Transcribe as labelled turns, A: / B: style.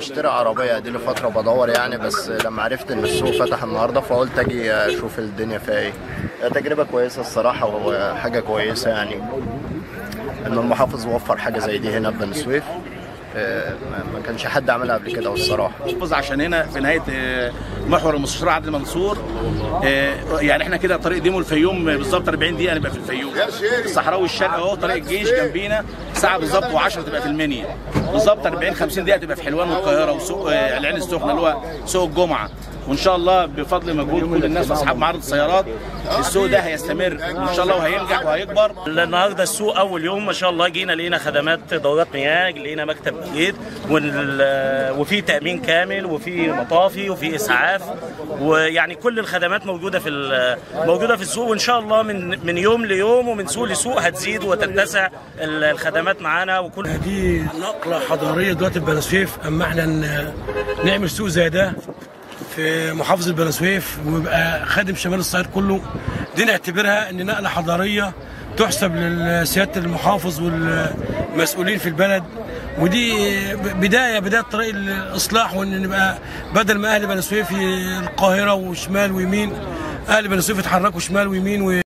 A: اشتري عربيه دي لفتره بدور يعني بس لما عرفت ان السوق فتح النهارده فقلت اجي اشوف الدنيا فيها ايه هي تجربه كويسه الصراحه وحاجه كويسه يعني ان المحافظ وفر حاجه زي دي هنا في بني سويف آه، ما- ما كانش حد عملها قبل كده والصراحه
B: محافظ عشان هنا في نهايه آه، محور المستشار عادل منصور آه، يعني احنا كده طريق ديمو الفيوم بالظبط 40 دقيقه نبقى في الفيوم الصحراوي الشرقي اهو طريق الجيش جنبينا ساعه بالظبط و10 تبقى في المنيا بالظبط 40 50 دقيقه تبقى في حلوان والقاهره وسوق آه، العين السخنه اللي هو سوق الجمعه وان شاء الله بفضل مجهود كل الناس واصحاب معارض السيارات السوق ده هيستمر وان شاء الله وهينجح وهيكبر
C: النهارده السوق اول يوم ما شاء الله جينا لقينا خدمات دورات مياه لقينا مكتب جديد وال- وفي تامين كامل وفي مطافي وفي اسعاف ويعني كل الخدمات موجوده في ال- موجوده في السوق وان شاء الله من من يوم ليوم ومن سوق لسوق هتزيد وتتسع ال- الخدمات معانا وكل
D: دي نقلة حضارية دلوقتي في بني سويف أما احنا ن- نعمل سوق زي ده في محافظة بني سويف ويبقى خادم شمال الصعيد كله دي نعتبرها إن نقلة حضارية تحسب لسيادة المحافظ والمسؤولين في البلد ودي بداية بداية طريق الإصلاح وإن نبقى بدل ما أهل بني سويف ي- القاهرة وشمال ويمين أهل بني سويف يتحركوا شمال ويمين و